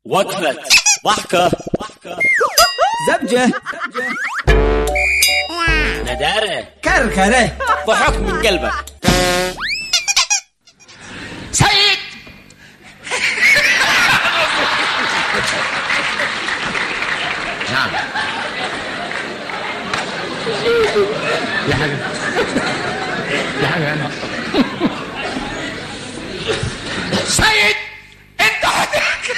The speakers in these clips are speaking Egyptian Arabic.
وقفة ضحكة زبجة ندارة كركرة ضحك من قلبك سيد نعم دي حاجة دي حاجة أنا سيد أنت حضرتك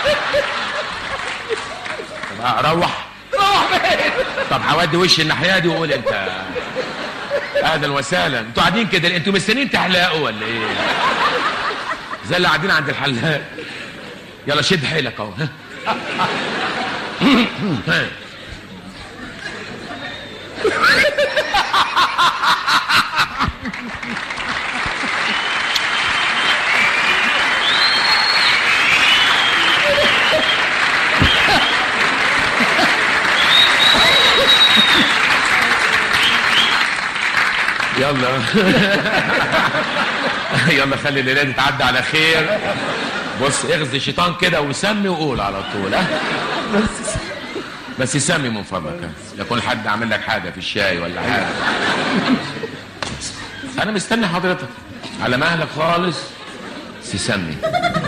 طب أروح روح فين؟ طب هودي وشي الناحية دي وقول أنت اهلا وسهلا انتوا قاعدين كده انتوا مستنيين تحلقوا ولا ايه زي اللي قاعدين عند الحلاق يلا شد حيلك اهو ها. ها. يلا يلا خلي الليله دي تعدي على خير بص اغزي الشيطان كده وسمي وقول على طول ها بس بس سمي من فضلك ها. يكون حد عامل لك حاجه في الشاي ولا حاجه انا مستني حضرتك على مهلك خالص سمي